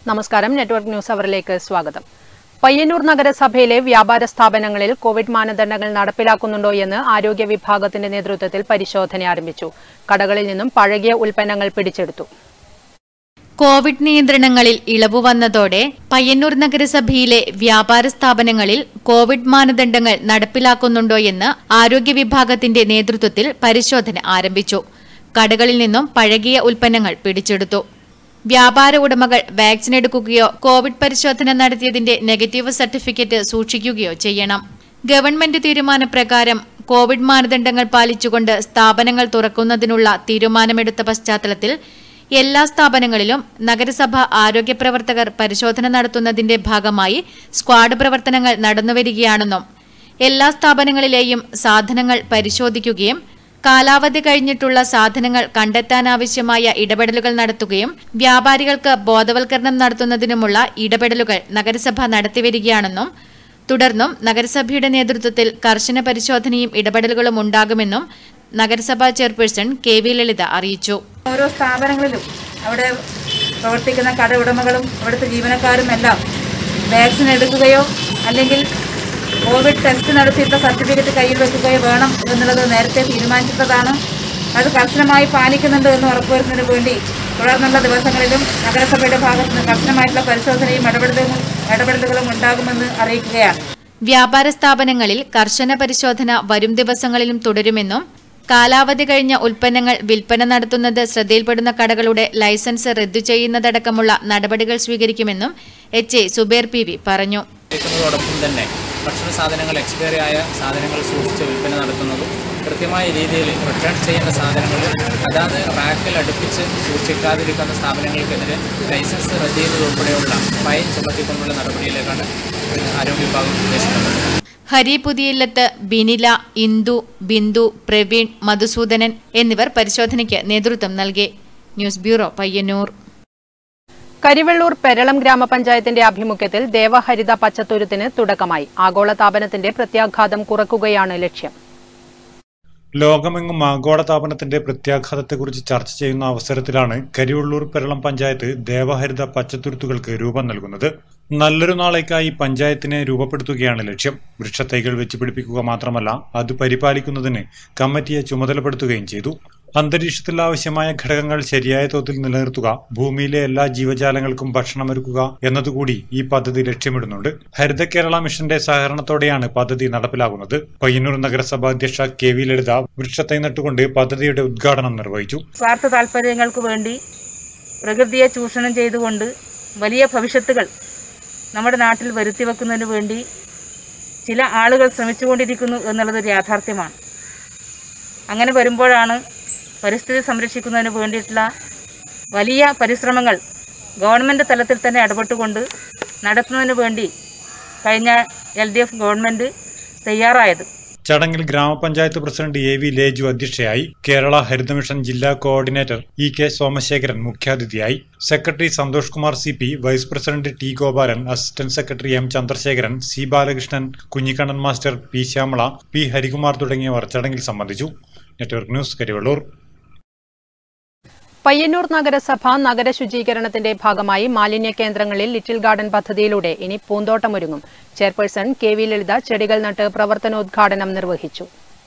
നമസ്കാരം network news അവറിലേക്ക് സ്വാഗതം പയ്യന്നൂർ നഗരസഭയിലെ വ്യാപാര സ്ഥാപനങ്ങളിൽ കോവിഡ് മാനദണ്ഡങ്ങൾ നടപ്പിലാക്കുന്നുണ്ടോ എന്ന് ആരോഗ്യ വിഭാഗത്തിന്റെ നേതൃത്വത്തിൽ പരിശോധന ആരംഭിച്ചു കടകളിൽ നിന്നും പഴകിയ ഉൽപ്പന്നങ്ങൾ പിടിച്ചെടുത്തു കോവിഡ് നിയന്ത്രണങ്ങളിൽ ഇളവ് വന്നതോടെ പയ്യന്നൂർ നഗരസഭയിലെ വ്യാപാര സ്ഥാപനങ്ങളിൽ കോവിഡ് മാനദണ്ഡങ്ങൾ നടപ്പിലാക്കുന്നുണ്ടോയെന്ന് ആരോഗ്യ വിഭാഗത്തിന്റെ നേതൃത്വത്തിൽ പരിശോധന ആരംഭിച്ചു കടകളിൽ നിന്നും പഴകിയ ഉൽപ്പന്നങ്ങൾ പിടിച്ചെടുത്തു വ്യാപാര ഉടമകൾ വാക്സിൻ എടുക്കുകയോ കോവിഡ് പരിശോധന നടത്തിയതിന്റെ നെഗറ്റീവ് സർട്ടിഫിക്കറ്റ് സൂക്ഷിക്കുകയോ ചെയ്യണം ഗവൺമെന്റ് തീരുമാനപ്രകാരം കോവിഡ് മാനദണ്ഡങ്ങൾ പാലിച്ചുകൊണ്ട് സ്ഥാപനങ്ങൾ തുറക്കുന്നതിനുള്ള തീരുമാനമെടുത്ത പശ്ചാത്തലത്തിൽ എല്ലാ സ്ഥാപനങ്ങളിലും നഗരസഭ ആരോഗ്യ പ്രവർത്തകർ പരിശോധന നടത്തുന്നതിന്റെ ഭാഗമായി സ്ക്വാഡ് പ്രവർത്തനങ്ങൾ നടന്നുവരികയാണെന്നും എല്ലാ സ്ഥാപനങ്ങളിലെയും സാധനങ്ങൾ പരിശോധിക്കുകയും കാലാവധി കഴിഞ്ഞിട്ടുള്ള സാധനങ്ങൾ കണ്ടെത്താനാവശ്യമായ ഇടപെടലുകൾ നടത്തുകയും വ്യാപാരികൾക്ക് ബോധവൽക്കരണം നടത്തുന്നതിനുമുള്ള ഇടപെടലുകൾ നഗരസഭ നടത്തിവരികയാണെന്നും തുടർന്നും നഗരസഭയുടെ നേതൃത്വത്തിൽ കർശന പരിശോധനയും ഇടപെടലുകളും ഉണ്ടാകുമെന്നും നഗരസഭാ ചെയർപേഴ്സൺ കെ വി ലളിത അറിയിച്ചു ഓരോ സ്ഥാപനങ്ങളിലും അവിടെ പ്രവർത്തിക്കുന്ന കട ഉടമകളും അവിടുത്തെ ജീവനക്കാരും എല്ലാം വാക്സിൻ എടുക്കുകയോ അല്ലെങ്കിൽ കോവിഡ് ടെസ്റ്റ് നടത്തിയിട്ട് സർട്ടിഫിക്കറ്റ് കയ്യിൽ വെക്കുകയോ വേണം എന്നുള്ളത് നേരത്തെ തീരുമാനിച്ചിട്ടതാണ് അത് കർശനമായി പാലിക്കുന്നുണ്ട് എന്ന് ഉറപ്പുവരുന്നതിന് വേണ്ടി തുടർന്നുള്ള ദിവസങ്ങളിലും നഗരസഭയുടെ ഭാഗത്ത് നിന്ന് കർശനമായിട്ടുള്ള പരിശോധനയും ഇടപെടലുകളും ഇടപെടലുകളും ഉണ്ടാകുമെന്ന് അറിയിക്കുകയാണ് വ്യാപാര സ്ഥാപനങ്ങളിൽ കർശന പരിശോധന വരും ദിവസങ്ങളിലും തുടരുമെന്നും കാലാവധി കഴിഞ്ഞ ഉൽപ്പന്നങ്ങൾ വിൽപ്പന നടത്തുന്നത് ശ്രദ്ധയിൽപ്പെടുന്ന കടകളുടെ ലൈസൻസ് റദ്ദു ചെയ്യുന്നതടക്കമുള്ള നടപടികൾ സ്വീകരിക്കുമെന്നും H A Zubair P V പറഞ്ഞു ക്കുന്നതോടൊപ്പം തന്നെ ഭക്ഷണ സാധനങ്ങൾ എക്സ്പയറി ആയ സാധനങ്ങൾ സൂക്ഷിച്ച് വിൽപ്പന നടത്തുന്നതും കൃത്യമായ രീതിയിൽ റിട്ടേൺ ചെയ്യുന്ന സാധനങ്ങൾ അതാത് റാക്കിൽ അടുപ്പിച്ച് സൂക്ഷിക്കാതിരിക്കുന്ന സ്ഥാപനങ്ങൾക്കെതിരെ ലൈസൻസ് റദ്ദ് ചെയ്യുന്നതുൾപ്പെടെയുള്ള ഫൈൻ ചുമത്തിക്കൊണ്ടുള്ള നടപടിയിലേക്കാണ് ആരോഗ്യ വിഭാഗം ഉദ്ദേശിക്കുന്നത് ഹരി പുതിയില്ലത്ത് ബിനില ഇന്ദു ബിന്ദു പ്രവീൺ മധുസൂദനൻ എന്നിവർ പരിശോധനയ്ക്ക് നേതൃത്വം നൽകി ന്യൂസ് ബ്യൂറോ പയ്യന്നൂർ കരിവെള്ളൂർ പെരളം ഗ്രാമപഞ്ചായത്തിന്റെ ആഭിമുഖ്യത്തിൽ ദേവഹരിത പച്ചത്തുരുത്തിന് തുടക്കമായി ആഗോളതാപനത്തിന്റെ പ്രത്യാഘാതം കുറക്കുകയാണ് ലക്ഷ്യം ലോകമെങ്ങും ആഗോളതാപനത്തിന്റെ പ്രത്യാഘാതത്തെക്കുറിച്ച് ചർച്ച ചെയ്യുന്ന അവസരത്തിലാണ് കരിവള്ളൂർ പെരളം പഞ്ചായത്ത് ദേവഹരിത പച്ചത്തുരുത്തുകൾക്ക് രൂപം നൽകുന്നത് നല്ലൊരു നാളേക്കായി പഞ്ചായത്തിനെ രൂപപ്പെടുത്തുകയാണ് ലക്ഷ്യം വൃക്ഷത്തൈകൾ വെച്ച് പിടിപ്പിക്കുക മാത്രമല്ല അത് പരിപാലിക്കുന്നതിന് കമ്മിറ്റിയെ ചുമതലപ്പെടുത്തുകയും ചെയ്തു അന്തരീക്ഷത്തിൽ ആവശ്യമായ ഘടകങ്ങൾ ശരിയായ തോതിൽ നിലനിർത്തുക ഭൂമിയിലെ എല്ലാ ജീവജാലങ്ങൾക്കും ഭക്ഷണമൊരുക്കുക എന്നതുകൂടി ഈ പദ്ധതി ലക്ഷ്യമിടുന്നുണ്ട് ഹരിത കേരള മിഷന്റെ സഹകരണത്തോടെയാണ് പദ്ധതി നടപ്പിലാകുന്നത് പയ്യന്നൂർ നഗരസഭ അധ്യക്ഷ കെ വി ലളിത വൃക്ഷത്തൈ നട്ടുകൊണ്ട് പദ്ധതിയുടെ ഉദ്ഘാടനം നിർവഹിച്ചു സ്വാർത്ഥ താല്പര്യങ്ങൾക്ക് വേണ്ടി പ്രകൃതിയെ ചൂഷണം ചെയ്തുകൊണ്ട് വലിയ ഭവിഷ്യത്തുകൾ നമ്മുടെ നാട്ടിൽ വരുത്തി വെക്കുന്നതിന് വേണ്ടി ചില ആളുകൾ ശ്രമിച്ചുകൊണ്ടിരിക്കുന്നു എന്നുള്ളതൊരു യാഥാർത്ഥ്യമാണ് അങ്ങനെ വരുമ്പോഴാണ് പരിസ്ഥിതി സംരക്ഷിക്കുന്നതിന് വേണ്ടിയിട്ടുള്ള വലിയ പരിശ്രമങ്ങൾ ഗവൺമെൻറ് തലത്തിൽ തന്നെ ഇടപെട്ടുകൊണ്ട് നടത്തുന്നതിന് വേണ്ടി കഴിഞ്ഞ എൽ ഡി എഫ് ഗവൺമെൻറ് തയ്യാറായത് ചടങ്ങിൽ ഗ്രാമപഞ്ചായത്ത് പ്രസിഡന്റ് എ വി ലേജു അധ്യക്ഷയായി കേരള ഹരിതമിഷൻ ജില്ലാ കോർഡിനേറ്റർ ഇ കെ സോമശേഖരൻ മുഖ്യാതിഥിയായി secretary Santhosh Kumar C P vice president T Gopalan assistant secretary M Chandrasekharan C Balakrishnan Kunhikannan master P Shyamala P Harikumar തുടങ്ങിയവർ ചടങ്ങിൽ സംബന്ധിച്ചു നെറ്റ്വർക്ക് ന്യൂസ് കരിവള്ളൂർ പയ്യന്നൂർ നഗരസഭ നഗര ശുചീകരണത്തിന്റെ ഭാഗമായി മാലിന്യ കേന്ദ്രങ്ങളിൽ ലിറ്റിൽ ഗാർഡൻ പദ്ധതിയിലൂടെ ഇനി പൂന്തോട്ടമൊരുങ്ങും ചെയർപേഴ്സൺ കെ വി ലളിത ചെടികൾ നട്ട് പ്രവർത്തനോദ്ഘാടനം നിർവഹിച്ചു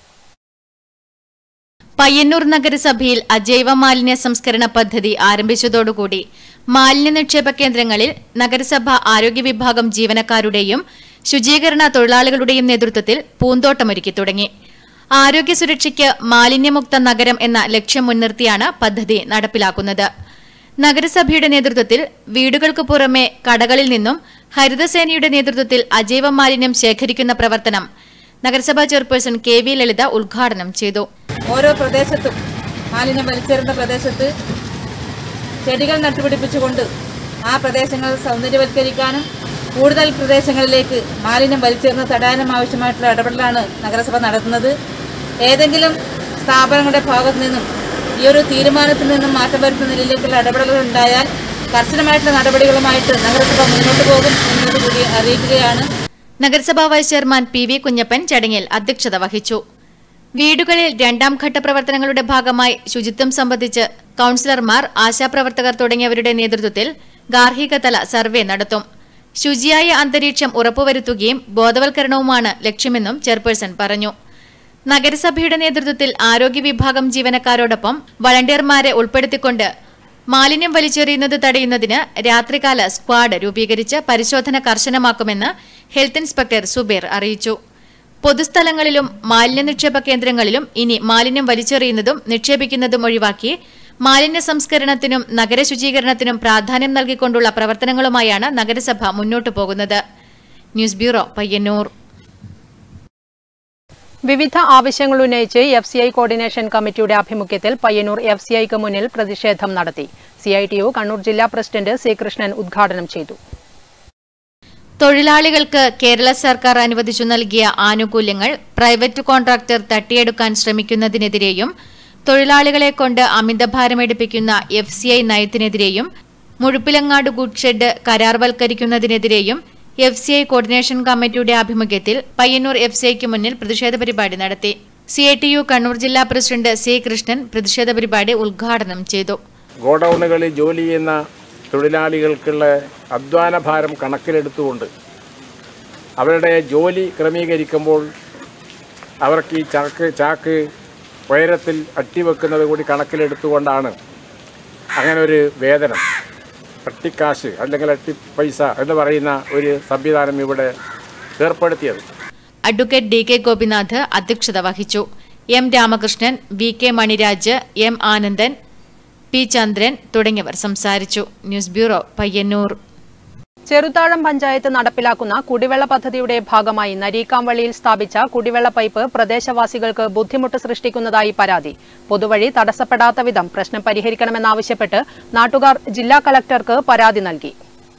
പയ്യന്നൂർ നഗരസഭയിൽ അജൈവ മാലിന്യ സംസ്കരണ പദ്ധതി ആരംഭിച്ചതോടുകൂടി മാലിന്യ നിക്ഷേപ കേന്ദ്രങ്ങളിൽ നഗരസഭ ആരോഗ്യ വിഭാഗം ജീവനക്കാരുടെയും ശുചീകരണ തൊഴിലാളികളുടെയും നേതൃത്വത്തിൽ പൂന്തോട്ടമൊരുക്കി തുടങ്ങി ആരോഗ്യ സുരക്ഷയ്ക്ക് മാലിന്യമുക്ത നഗരം എന്ന ലക്ഷ്യം മുൻനിർത്തിയാണ് പദ്ധതി നടപ്പിലാക്കുന്നത് നഗരസഭയുടെ നേതൃത്വത്തിൽ വീടുകൾക്ക് പുറമെ കടകളിൽ നിന്നും ഹരിതസേനയുടെ നേതൃത്വത്തിൽ അജൈവ മാലിന്യം ശേഖരിക്കുന്ന പ്രവർത്തനം നഗരസഭാ ചെയർപേഴ്സൺ കെ വി ലളിത ഉദ്ഘാടനം ചെയ്തു ഓരോ പ്രദേശത്തും മാലിന്യം വലിച്ചെറിയുന്ന പ്രദേശത്ത് ചെടികൾ നട്ടുപിടിപ്പിച്ചുകൊണ്ട് ആ പ്രദേശങ്ങൾ സൗന്ദര്യവൽക്കരിക്കാനും കൂടുതൽ പ്രദേശങ്ങളിലേക്ക് മാലിന്യം വലിച്ചെറിഞ്ഞ് തടയാനും ആവശ്യമായിട്ടുള്ള ഇടപെടലാണ് നഗരസഭ നടത്തുന്നത് ഏതെങ്കിലും സ്ഥാപനങ്ങളുടെ ഭാഗത്തു നിന്നും ഈ ഒരു തീരുമാനത്തിൽ നിന്നും മാറ്റം വരുത്തുന്ന നിലയിലേക്കുള്ള ഇടപെടലുകൾ ഉണ്ടായാൽ കർശനമായിട്ടുള്ള നടപടികളുമായിട്ട് നഗരസഭ മുന്നോട്ട് പോകും എന്നത് കൂടി അറിയിക്കുകയാണ് നഗരസഭാ vice chairman P V Kunhappan ചടങ്ങിൽ അധ്യക്ഷത വഹിച്ചു വീടുകളിൽ രണ്ടാം ഘട്ട പ്രവർത്തനങ്ങളുടെ ഭാഗമായി ശുചിത്വം സംബന്ധിച്ച് കൌൺസിലർമാർ ആശാപ്രവർത്തകർ തുടങ്ങിയവരുടെ നേതൃത്വത്തിൽ ഗാർഹികതല സർവേ നടത്തും ശുചിയായ അന്തരീക്ഷം ഉറപ്പുവരുത്തുകയും ബോധവൽക്കരണവുമാണ് ലക്ഷ്യമെന്നും ചെയർപേഴ്സൺ പറഞ്ഞു നഗരസഭയുടെ നേതൃത്വത്തിൽ ആരോഗ്യ വിഭാഗം ജീവനക്കാരോടൊപ്പം വളണ്ടിയർമാരെ ഉൾപ്പെടുത്തിക്കൊണ്ട് മാലിന്യം വലിച്ചെറിയുന്നത് തടയുന്നതിന് രാത്രികാല സ്ക്വാഡ് രൂപീകരിച്ച് പരിശോധന കർശനമാക്കുമെന്ന് ഹെൽത്ത് ഇൻസ്പെക്ടർ സുബേർ അറിയിച്ചു പൊതുസ്ഥലങ്ങളിലും മാലിന്യ നിക്ഷേപ കേന്ദ്രങ്ങളിലും ഇനി മാലിന്യം വലിച്ചെറിയുന്നതും നിക്ഷേപിക്കുന്നതും ഒഴിവാക്കി മാലിന്യ സംസ്കരണത്തിനും നഗര ശുചീകരണത്തിനും പ്രാധാന്യം നൽകിക്കൊണ്ടുള്ള പ്രവർത്തനങ്ങളുമായാണ് നഗരസഭ മുന്നോട്ടു പോകുന്നത് ന്യൂസ് ബ്യൂറോ പയ്യന്നൂർ വിവിധ ആവശ്യങ്ങൾ ഉന്നയിച്ച് എഫ് സി ഐ കോർഡിനേഷൻ കമ്മിറ്റിയുടെ ആഭിമുഖ്യത്തിൽ പയ്യന്നൂർ എഫ് സി ഐക്ക് മുന്നിൽ പ്രതിഷേധം നടത്തി C I T U Kannur ജില്ലാ പ്രസിഡന്റ് സി കൃഷ്ണൻ ഉദ്ഘാടനം ചെയ്തു തൊഴിലാളികൾക്ക് കേരള സർക്കാർ അനുവദിച്ചു നൽകിയ ആനുകൂല്യങ്ങൾ പ്രൈവറ്റ് കോൺട്രാക്ടർ തട്ടിയെടുക്കാൻ ശ്രമിക്കുന്നതിനെതിരെയും തൊഴിലാളികളെ കൊണ്ട് അമിതഭാരമെടുപ്പിക്കുന്ന എഫ് സി ഐ നയത്തിനെതിരെയും മുഴുപ്പിലങ്ങാട് ഗുഡ് ഷെഡ് കരാർവൽക്കരിക്കുന്നതിനെതിരെയും എഫ് സി ഐ കോർഡിനേഷൻ കമ്മിറ്റിയുടെ ആഭിമുഖ്യത്തിൽ പയ്യന്നൂർ എഫ് സി ഐക്ക് മുന്നിൽ പ്രതിഷേധ പരിപാടി നടത്തി C I T U Kannur ജില്ലാ പ്രസിഡന്റ് സി കൃഷ്ണൻ പ്രതിഷേധ പരിപാടി ഉദ്ഘാടനം ചെയ്തു ഗോഡൗണുകളിൽ ജോലി ചെയ്യുന്ന തൊഴിലാളികൾക്കുള്ള അധ്വാന ഭാരം കണക്കിലെടുത്തുകൊണ്ട് അവരുടെ ജോലി ക്രമീകരിക്കുമ്പോൾ അവർക്ക് ഈ ചാക്ക് ചാക്ക് ഉയരത്തിൽ അട്ടിവെക്കുന്നത് കൂടി കണക്കിലെടുത്തുകൊണ്ടാണ് അങ്ങനെ ഒരു വേതനം അട്ടിക്കാശ് അല്ലെങ്കിൽ അട്ടി പൈസ എന്ന് പറയുന്ന ഒരു സംവിധാനം ഇവിടെ ഏർപ്പെടുത്തിയത് അഡ്വക്കേറ്റ് ഡി കെ ഗോപിനാഥ് അധ്യക്ഷത വഹിച്ചു M Ramakrishnan V K Maniraj M Anandan P Chandran തുടങ്ങിയവർ സംസാരിച്ചു ന്യൂസ് ബ്യൂറോ പയ്യന്നൂർ ചെറുതാഴം പഞ്ചായത്ത് നടപ്പിലാക്കുന്ന കുടിവെള്ള പദ്ധതിയുടെ ഭാഗമായി നരീക്കാംവള്ളിയിൽ സ്ഥാപിച്ച കുടിവെള്ള പൈപ്പ് പ്രദേശവാസികൾക്ക് ബുദ്ധിമുട്ട് സൃഷ്ടിക്കുന്നതായി പരാതി പൊതുവഴി തടസ്സപ്പെടാത്ത വിധം പ്രശ്നം പരിഹരിക്കണമെന്നാവശ്യപ്പെട്ട് നാട്ടുകാർ ജില്ലാ കലക്ടർക്ക് പരാതി നൽകി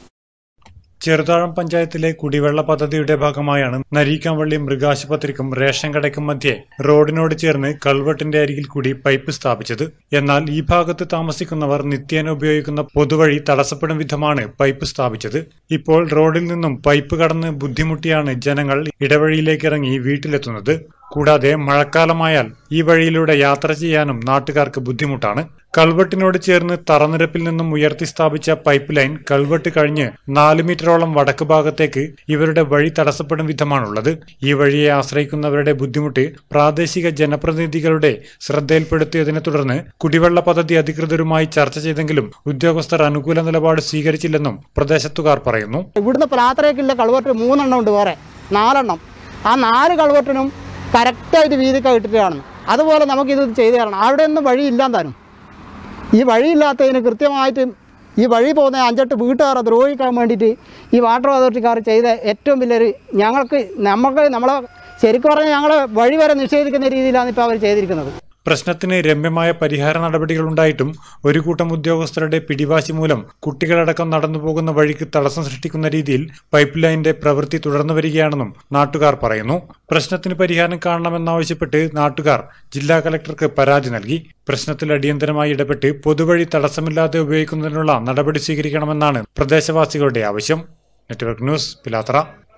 ചെറുതാഴം പഞ്ചായത്തിലെ കുടിവെള്ള പദ്ധതിയുടെ ഭാഗമായാണ് നരീക്കാംവള്ളി മൃഗാശുപത്രിക്കും റേഷൻ കടയ്ക്കും മധ്യേ റോഡിനോട് ചേർന്ന് കൾവെട്ടിന്റെ അരികിൽ കൂടി പൈപ്പ് സ്ഥാപിച്ചത് എന്നാൽ ഈ ഭാഗത്ത് താമസിക്കുന്നവർ നിത്യേന ഉപയോഗിക്കുന്ന പൊതുവഴി തടസ്സപ്പെടും വിധമാണ് പൈപ്പ് സ്ഥാപിച്ചത് ഇപ്പോൾ റോഡിൽ നിന്നും പൈപ്പ് കടന്ന് ബുദ്ധിമുട്ടിയാണ് ജനങ്ങൾ ഇടവഴിയിലേക്ക് ഇറങ്ങി വീട്ടിലെത്തുന്നത് കൂടാതെ മഴക്കാലമായാൽ ഈ വഴിയിലൂടെ യാത്ര ചെയ്യാനും നാട്ടുകാർക്ക് ബുദ്ധിമുട്ടാണ് കൾവെട്ടിനോട് ചേർന്ന് തറനിരപ്പിൽ നിന്നും ഉയർത്തി സ്ഥാപിച്ച പൈപ്പ് ലൈൻ കൾവെട്ട് കഴിഞ്ഞ് നാല് മീറ്ററോളം വടക്ക് ഭാഗത്തേക്ക് ഇവരുടെ വഴി തടസ്സപ്പെടും വിധമാണുള്ളത് ഈ വഴിയെ ആശ്രയിക്കുന്നവരുടെ ബുദ്ധിമുട്ട് പ്രാദേശിക ജനപ്രതിനിധികളുടെ ശ്രദ്ധയിൽപ്പെടുത്തിയതിനെ തുടർന്ന് കുടിവെള്ള പദ്ധതി അധികൃതരുമായി ചർച്ച ചെയ്തെങ്കിലും ഉദ്യോഗസ്ഥർ അനുകൂല നിലപാട് സ്വീകരിച്ചില്ലെന്നും പ്രദേശത്തുകാർ പറയുന്നു ഇവിടുന്ന് പ്രാത്രയ്ക്കുള്ള കളുവട്ട് മൂന്നെണ്ണം ഉണ്ട് വേറെ നാലെണ്ണം ആ നാല് കളുവട്ടിനും കറക്റ്റായിട്ട് വീതിക്ക ഇട്ടിട്ട് കാണുന്നു അതുപോലെ നമുക്കിത് ചെയ്തു തരണം അവിടെ ഒന്നും വഴിയില്ലാന്ന് താനും ഈ വഴിയില്ലാത്തതിന് കൃത്യമായിട്ട് ഈ വഴി പോകുന്ന അഞ്ചെട്ട് വീട്ടുകാരെ ദ്രോഹിക്കാൻ വേണ്ടിയിട്ട് ഈ വാട്ടർ അതോറിറ്റിക്കാർ ചെയ്ത ഏറ്റവും വലിയൊരു ഞങ്ങൾക്ക് നമുക്ക് നമ്മളെ ശരിക്കും പറഞ്ഞാൽ ഞങ്ങളെ വഴി വരെ നിഷേധിക്കുന്ന രീതിയിലാണ് ഇപ്പോൾ അവർ ചെയ്തിരിക്കുന്നത് പ്രശ്നത്തിന് രമ്യമായ പരിഹാര നടപടികൾ ഉണ്ടായിട്ടും ഒരു കൂട്ടം ഉദ്യോഗസ്ഥരുടെ പിടിവാശി മൂലം കുട്ടികളടക്കം നടന്നു പോകുന്ന വഴിക്ക് തടസ്സം സൃഷ്ടിക്കുന്ന രീതിയിൽ പൈപ്പ് ലൈനിന്റെ പ്രവൃത്തി തുടർന്നു വരികയാണെന്നും നാട്ടുകാർ പറയുന്നു പ്രശ്നത്തിന് പരിഹാരം കാണണമെന്നാവശ്യപ്പെട്ട് നാട്ടുകാർ ജില്ലാ കലക്ടർക്ക് പരാതി നൽകി പ്രശ്നത്തിൽ അടിയന്തരമായി ഇടപെട്ട് പൊതുവഴി തടസ്സമില്ലാതെ ഉപയോഗിക്കുന്നതിനുള്ള നടപടി സ്വീകരിക്കണമെന്നാണ് പ്രദേശവാസികളുടെ ആവശ്യം നെറ്റ്വർക്ക് ന്യൂസ് പിലാത്ര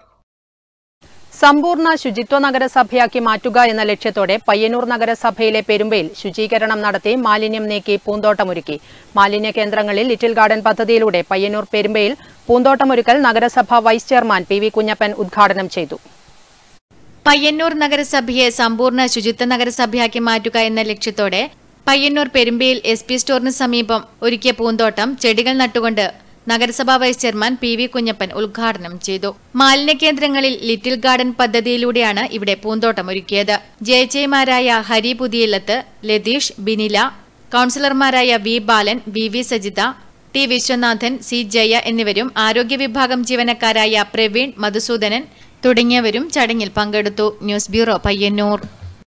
സമ്പൂർണ്ണ ശുചിത്വ നഗരസഭയാക്കി മാറ്റുക എന്ന ലക്ഷ്യത്തോടെ പയ്യന്നൂർ നഗരസഭയിലെ പെരുമ്പയിൽ ശുചീകരണം നടത്തി മാലിന്യം നീക്കി പൂന്തോട്ടമൊരുക്കി മാലിന്യ കേന്ദ്രങ്ങളിൽ ലിറ്റിൽ ഗാർഡൻ പദ്ധതിയിലൂടെ പയ്യന്നൂർ പെരുമ്പയിൽ പൂന്തോട്ടമൊരുക്കൽ നഗരസഭ vice chairman P V Kunhappan ഉദ്ഘാടനം ചെയ്തു പയ്യന്നൂർ നഗരസഭയെ സമ്പൂർണ്ണ ശുചിത്വ നഗരസഭയാക്കി മാറ്റുക എന്ന ലക്ഷ്യത്തോടെ പയ്യന്നൂർ പെരുമ്പയിൽ എസ് പി സ്റ്റോറിന് സമീപം ഒരുക്കിയ പൂന്തോട്ടം ചെടികൾ നട്ടുകൊണ്ട് നഗരസഭാ vice chairman P V Kunhappan ഉദ്ഘാടനം ചെയ്തു മാലിന്യ കേന്ദ്രങ്ങളിൽ ലിറ്റിൽ ഗാർഡൻ പദ്ധതിയിലൂടെയാണ് ഇവിടെ പൂന്തോട്ടം ഒരുക്കിയത് ജയജയമാരായ ഹരി പുതിയില്ലത്ത് ലതീഷ് ബിനില കൌൺസിലർമാരായ V Balan V V Sajitha T Viswanathan C Jaya എന്നിവരും ആരോഗ്യ വിഭാഗം ജീവനക്കാരായ പ്രവീൺ മധുസൂദനൻ തുടങ്ങിയവരും ചടങ്ങിൽ പങ്കെടുത്തു ന്യൂസ് ബ്യൂറോ പയ്യന്നൂർ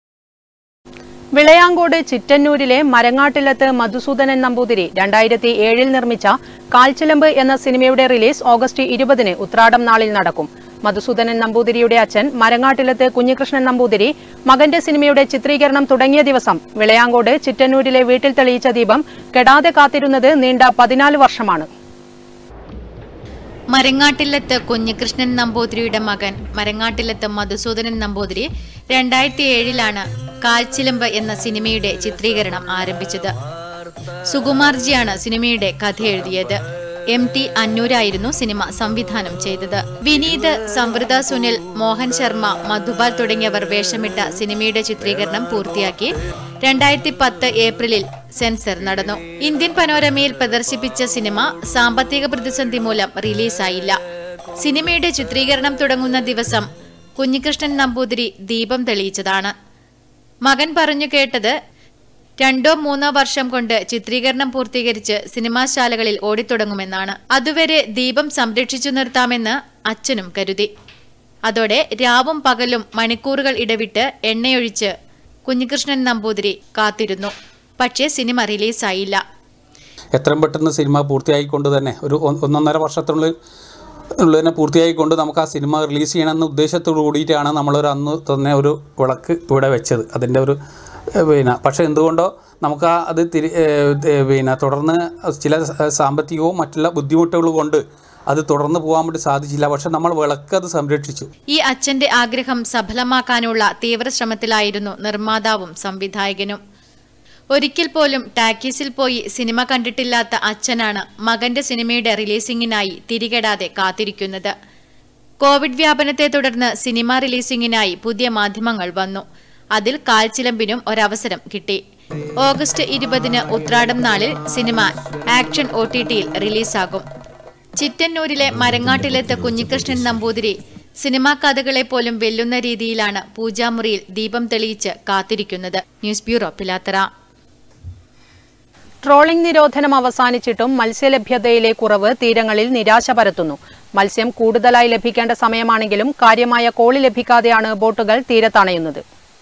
വിളയാങ്കോട് ചിറ്റന്നൂരിലെ മരങ്ങാട്ടിലത്ത് മധുസൂദനൻ നമ്പൂതിരി രണ്ടായിരത്തി ഏഴിൽ നിർമ്മിച്ച കാൽച്ചിലമ്പ് എന്ന സിനിമയുടെ റിലീസ് ഓഗസ്റ്റ് ഇരുപതിന് ഉത്രാടം നാളിൽ നടക്കും മധുസൂദനൻ നമ്പൂതിരിയുടെ അച്ഛൻ മരങ്ങാട്ടിലത്ത് കുഞ്ഞികൃഷ്ണൻ നമ്പൂതിരി മകന്റെ സിനിമയുടെ ചിത്രീകരണം തുടങ്ങിയ ദിവസം വിളയാങ്കോട് ചിറ്റന്നൂരിലെ വീട്ടിൽ തെളിയിച്ച ദീപം കെടാതെ കാത്തിരുന്നത് നീണ്ട പതിനാല് വർഷമാണ് മരങ്ങാട്ടില്ലത്ത് കുഞ്ഞികൃഷ്ണൻ നമ്പൂതിരിയുടെ മകൻ മരങ്ങാട്ടില്ലത്ത് മധുസൂദനൻ നമ്പൂതിരി രണ്ടായിരത്തി ഏഴിലാണ് കാൽച്ചിലമ്പ് എന്ന സിനിമയുടെ ചിത്രീകരണം ആരംഭിച്ചത് സുകുമാർജിയാണ് സിനിമയുടെ കഥ എഴുതിയത് എം ടി അന്നൂരായിരുന്നു സിനിമ സംവിധാനം ചെയ്തത് വിനീത് സംവൃത സുനിൽ മോഹൻ ശർമ്മ മധുപാൽ തുടങ്ങിയവർ വേഷമിട്ട സിനിമയുടെ ചിത്രീകരണം പൂർത്തിയാക്കി രണ്ടായിരത്തി പത്ത് ഏപ്രിലിൽ സെൻസർ നടന്നു ഇന്ത്യൻ പനോരമയിൽ പ്രദർശിപ്പിച്ച സിനിമ സാമ്പത്തിക പ്രതിസന്ധി മൂലം റിലീസായില്ല സിനിമയുടെ ചിത്രീകരണം തുടങ്ങുന്ന ദിവസം കുഞ്ഞികൃഷ്ണൻ നമ്പൂതിരി ദീപം തെളിയിച്ചതാണ് മകൻ പറഞ്ഞു കേട്ടത് രണ്ടോ മൂന്നോ വർഷം കൊണ്ട് ചിത്രീകരണം പൂർത്തീകരിച്ച് സിനിമാശാലകളിൽ ഓടിത്തുടങ്ങുമെന്നാണ് അതുവരെ ദീപം സംരക്ഷിച്ചു നിർത്താമെന്ന് അച്ഛനും കരുതി അതോടെ രാവും പകലും മണിക്കൂറുകൾ ഇടവിട്ട് എണ്ണയൊഴിച്ച് കുഞ്ഞികൃഷ്ണൻ നമ്പൂതിരി കാത്തിരുന്നു പക്ഷേ സിനിമ റിലീസായില്ല എത്രയും പെട്ടെന്ന് സിനിമ പൂർത്തിയായിക്കൊണ്ട് തന്നെ ഒരു ഒ- ഒന്നൊന്നര വർഷത്തിനുള്ളിൽ ഉള്ളതിനെ പൂർത്തിയായിക്കൊണ്ട് നമുക്ക് ആ സിനിമ റിലീസ് ചെയ്യണമെന്ന ഉദ്ദേശത്തോടു കൂടിയിട്ടാണ് നമ്മളൊരു അന്ന് തന്നെ ഒരു വിളക്ക് ഇവിടെ വെച്ചത് അതിൻ്റെ ഒരു ഏഹ്, പിന്നെ പക്ഷേ എന്തുകൊണ്ടോ നമുക്ക് ആ അത് തിരി ഏഹ്, ഏഹ്, പിന്നെ തുടർന്ന് ചില സ- സാമ്പത്തികവും മറ്റുള്ള ബുദ്ധിമുട്ടുകൾ കൊണ്ട് അത് തുടർന്ന് പോകാൻ വേണ്ടി സാധിച്ചില്ല പക്ഷെ നമ്മൾ വിളക്ക് അത് സംരക്ഷിച്ചു ഈ അച്ഛന്റെ ആഗ്രഹം സഫലമാക്കാനുള്ള തീവ്ര ശ്രമത്തിലായിരുന്നു നിർമ്മാതാവും സംവിധായകനും ഒരിക്കൽ പോലും ടാക്കീസിൽ പോയി സിനിമ കണ്ടിട്ടില്ലാത്ത അച്ഛനാണ് മകന്റെ സിനിമയുടെ റിലീസിംഗിനായി തിരികെടാതെ കാത്തിരിക്കുന്നത് കോവിഡ് വ്യാപനത്തെ തുടർന്ന് സിനിമ റിലീസിംഗിനായി പുതിയ മാധ്യമങ്ങൾ വന്നു അതിൽ കാൽച്ചിലമ്പിനും ഒരവസരം കിട്ടി ഓഗസ്റ്റ് ഇരുപതിന് ഉത്രാടം നാളിൽ സിനിമ ആക്ഷൻ ഒ ടി ടിയിൽ റിലീസാകും ചിറ്റന്നൂരിലെ മരങ്ങാട്ടിലെത്ത കുഞ്ഞികൃഷ്ണൻ നമ്പൂതിരി സിനിമാ കഥകളെ പോലും വെല്ലുന്ന രീതിയിലാണ് പൂജാമുറിയിൽ ദീപം തെളിയിച്ച് കാത്തിരിക്കുന്നത് ന്യൂസ് ബ്യൂറോ പിലാത്തറ ട്രോളിംഗ് നിരോധനം അവസാനിച്ചിട്ടും മത്സ്യലഭ്യതയിലെ കുറവ് തീരങ്ങളിൽ നിരാശ പരത്തുന്നു മത്സ്യം കൂടുതലായി ലഭിക്കേണ്ട സമയമാണെങ്കിലും കാര്യമായ കോളി ലഭിക്കാതെയാണ് ബോട്ടുകൾ തീരത്തണയുന്നത്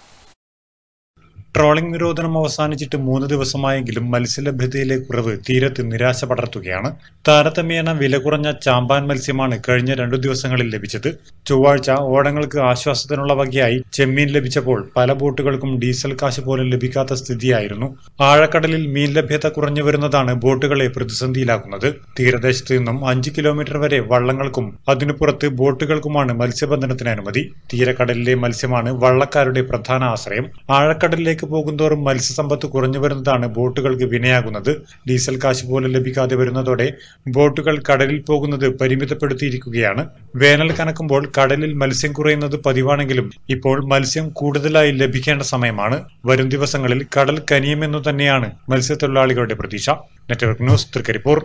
ട്രോളിംഗ് നിരോധനം അവസാനിച്ചിട്ട് മൂന്ന് ദിവസമായെങ്കിലും മത്സ്യലഭ്യതയിലെ കുറവ് തീരത്ത് നിരാശ പടർത്തുകയാണ് താരതമ്യേന വില കുറഞ്ഞ ചാമ്പാൻ മത്സ്യമാണ് കഴിഞ്ഞ രണ്ടു ദിവസങ്ങളിൽ ലഭിച്ചത് ചൊവ്വാഴ്ച ഓടങ്ങൾക്ക് ആശ്വാസത്തിനുള്ള വകയായി ചെമ്മീൻ ലഭിച്ചപ്പോൾ പല ബോട്ടുകൾക്കും ഡീസൽ കാശ് പോലും ലഭിക്കാത്ത സ്ഥിതിയായിരുന്നു ആഴക്കടലിൽ മീൻ ലഭ്യത കുറഞ്ഞു വരുന്നതാണ് ബോട്ടുകളെ പ്രതിസന്ധിയിലാക്കുന്നത് തീരദേശത്ത് നിന്നും അഞ്ച് കിലോമീറ്റർ വരെ വള്ളങ്ങൾക്കും അതിനു പുറത്ത് ബോട്ടുകൾക്കുമാണ് മത്സ്യബന്ധനത്തിന് അനുമതി തീരക്കടലിലെ മത്സ്യമാണ് വള്ളക്കാരുടെ പ്രധാന ആശ്രയം ആഴക്കടലിലേക്ക് പോകുന്തോറും മത്സ്യസമ്പത്ത് കുറഞ്ഞു വരുന്നതാണ് ബോട്ടുകൾക്ക് വിനയാകുന്നത് ഡീസൽ കാശ് പോലും ലഭിക്കാതെ വരുന്നതോടെ ബോട്ടുകൾ കടലിൽ പോകുന്നത് പരിമിതപ്പെടുത്തിയിരിക്കുകയാണ് വേനൽ കനക്കുമ്പോൾ കടലിൽ മത്സ്യം കുറയുന്നത് പതിവാണെങ്കിലും ഇപ്പോൾ മത്സ്യം കൂടുതലായി ലഭിക്കേണ്ട സമയമാണ് വരും ദിവസങ്ങളിൽ കടൽ കനിയുമെന്നു തന്നെയാണ് മത്സ്യത്തൊഴിലാളികളുടെ പ്രതീക്ഷ നെറ്റ്വർക്ക് ന്യൂസ് തൃക്കരിപ്പൂർ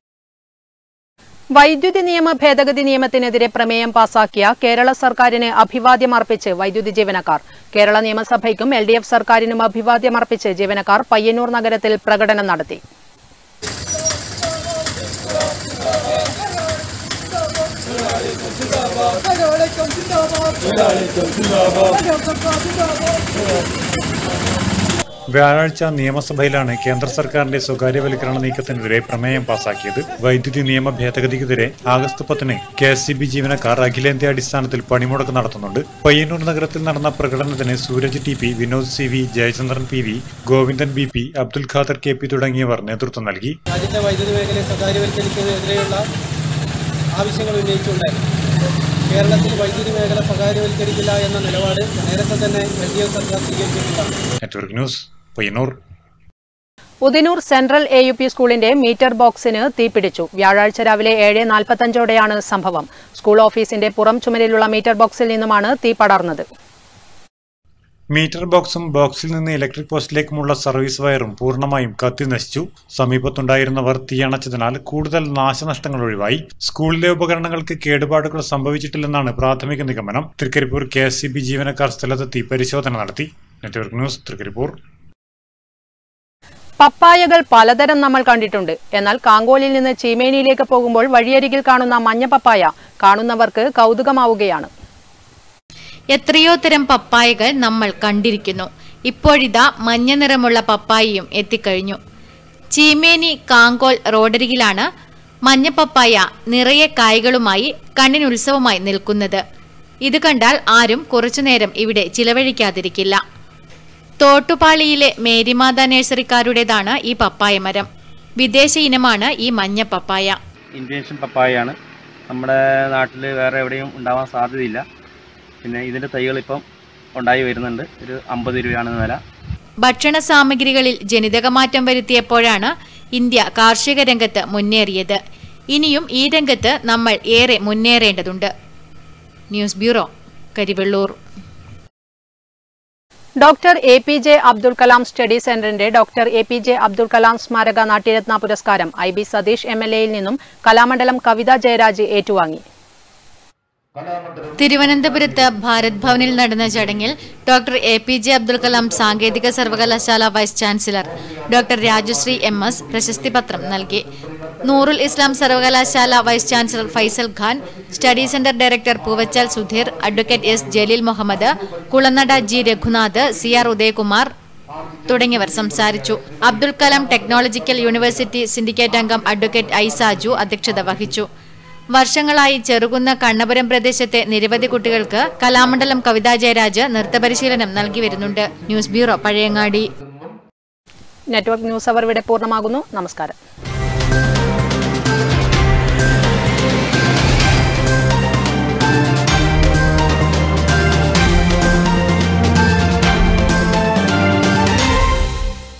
വൈദ്യുതി നിയമ ഭേദഗതി നിയമത്തിനെതിരെ പ്രമേയം പാസാക്കിയ കേരള സർക്കാരിന് അഭിവാദ്യമർപ്പിച്ച് വൈദ്യുതി ജീവനക്കാർ കേരള നിയമസഭയ്ക്കും എൽ ഡി എഫ് സർക്കാരിനും അഭിവാദ്യമർപ്പിച്ച് ജീവനക്കാർ പയ്യന്നൂർ നഗരത്തിൽ പ്രകടനം നടത്തി വ്യാഴാഴ്ച നിയമസഭയിലാണ് കേന്ദ്ര സർക്കാരിന്റെ സ്വകാര്യവൽക്കരണ നീക്കത്തിനെതിരെ പ്രമേയം പാസാക്കിയത് വൈദ്യുതി നിയമ ഭേദഗതിക്കെതിരെ ആഗസ്റ്റ് പത്തിന് കെ എസ് സി ബി ജീവനക്കാർ അഖിലേന്ത്യാ അടിസ്ഥാനത്തിൽ പണിമുടക്ക് നടത്തുന്നുണ്ട് പയ്യന്നൂർ നഗരത്തിൽ നടന്ന പ്രകടനത്തിന് Sooraj T P Vinod C V Jayachandran P V Govindan B P Abdul Khader K P തുടങ്ങിയവർ നേതൃത്വം നൽകി രാജ്യത്തെ വൈദ്യുതി മേഖലയെ സ്വകാര്യവൽക്കരിക്കുന്നതിനെതിരെയുള്ള ആവശ്യങ്ങൾ ഉന്നയിച്ചുകൊണ്ടായിരുന്നു കേരളത്തിൽ വൈദ്യുതി മേഖല സ്വകാര്യവൽക്കരിക്കില്ല എന്ന നിലപാട് നേരത്തെ തന്നെ എൽ ഡി എഫ് സർക്കാർ സ്വീകരിച്ചിട്ടുള്ളതാണ് network news Payyanur Udinur central A U P സ്കൂളിന്റെ മീറ്റർ ബോക്സിന് തീപിടിച്ചു വ്യാഴാഴ്ച രാവിലെ ഏഴ് നാൽപ്പത്തഞ്ചോടെയാണ് സംഭവം സ്കൂൾ ഓഫീസിന്റെ പുറം ചുമരിലുള്ള മീറ്റർ ബോക്സിൽ നിന്നുമാണ് തീ പടർന്നത് മീറ്റർ ബോക്സും ബോക്സിൽ നിന്ന് ഇലക്ട്രിക് പോസ്റ്റിലേക്കുമുള്ള സർവീസ് വയറും പൂർണ്ണമായും കത്തി നശിച്ചു സമീപത്തുണ്ടായിരുന്നവർ തീയണച്ചതിനാൽ കൂടുതൽ നാശനഷ്ടങ്ങൾ ഒഴിവായി സ്കൂളിലെ ഉപകരണങ്ങൾക്ക് കേടുപാടുകൾ സംഭവിച്ചിട്ടില്ലെന്നാണ് പ്രാഥമിക നിഗമനം Trikaripur K S C B ജീവനക്കാർ സ്ഥലത്തെത്തി പരിശോധന നടത്തി നെറ്റ്വർക്ക് ന്യൂസ് തൃക്കരിപ്പൂർ പപ്പായകൾ പലതരം നമ്മൾ കണ്ടിട്ടുണ്ട് എന്നാൽ കാങ്കോലിൽ നിന്ന് ചീമേനിയിലേക്ക് പോകുമ്പോൾ വഴിയരികിൽ കാണുന്ന മഞ്ഞ പപ്പായ കാണുന്നവർക്ക് കൗതുകമാവുകയാണ് എത്രയോ തരം പപ്പായകൾ നമ്മൾ കണ്ടിരിക്കുന്നു ഇപ്പോഴിതാ മഞ്ഞ നിറമുള്ള പപ്പായയും എത്തിക്കഴിഞ്ഞു ചീമേനി കാങ്കോൽ റോഡരികിലാണ് മഞ്ഞ പപ്പായ നിറയെ കായ്കളുമായി കണ്ണിനുത്സവമായി നിൽക്കുന്നത് ഇത് കണ്ടാൽ ആരും കുറച്ചുനേരം ഇവിടെ ചിലവഴിക്കാതിരിക്കില്ല തോട്ടുപാളിയിലെ മേരിമാത നഴ്സറിക്കാരുടേതാണ് ഈ പപ്പായ മരം വിദേശ ഇനമാണ് ഈ മഞ്ഞ പപ്പായ ഇൻഡ്യൻ പപ്പായയാണ് നമ്മുടെ നാട്ടിൽ വേറെ എവിടെയും ഉണ്ടാവാൻ സാധ്യതയില്ല പിന്നെ ഇതിൻ്റെ തൈകൾ ഇപ്പം ഉണ്ടായി വരുന്നുണ്ട് ഒരു അമ്പത് രൂപയാണ് വില ഭക്ഷണ സാമഗ്രികളിൽ ജനിതകമാറ്റം വരുത്തിയപ്പോഴാണ് ഇന്ത്യ കാർഷിക രംഗത്ത് മുന്നേറിയത് ഇനിയും ഈ രംഗത്ത് നമ്മൾ ഏറെ മുന്നേറേണ്ടതുണ്ട് news bureau Karivellur doctor A P J Abdul Kalam study സെന്ററിന്റെ doctor A P J Abdul Kalam സ്മാരക നാട്യരത്ന പുരസ്കാരം I B Satheesh M L എയിൽ നിന്നും കലാമണ്ഡലം കവിത ജയരാജ് ഏറ്റുവാങ്ങി തിരുവനന്തപുരത്ത് ഭാരത് ഭവനിൽ നടന്ന ചടങ്ങിൽ doctor A P J Abdul Kalam സാങ്കേതിക സർവകലാശാല vice chancellor doctor Rajasree M S പ്രശസ്തി പത്രം നൽകി നൂറുൽ ഇസ്ലാം സർവകലാശാല vice chancellor Faisal Khan study centre director Poovachal Sudheer advocate S Jaleel Muhammad Kulanada G Raghunath C R Udayakumar തുടങ്ങിയവർ സംസാരിച്ചു Abdul Kalam technological university syndicate അംഗം അഡ്വക്കേറ്റ് ഐ സാജു അധ്യക്ഷത വഹിച്ചു വർഷങ്ങളായി ചെറുകുന്ന കണ്ണപുരം പ്രദേശത്തെ നിരവധി കുട്ടികൾക്ക് കലാമണ്ഡലം കവിതാ ജയരാജ് നൃത്തപരിശീലനം നൽകി വരുന്നുണ്ട് news bureau Pazhayangadi network news അവർ ഇവിടെ പൂർണ്ണമാകുന്നു നമസ്കാരം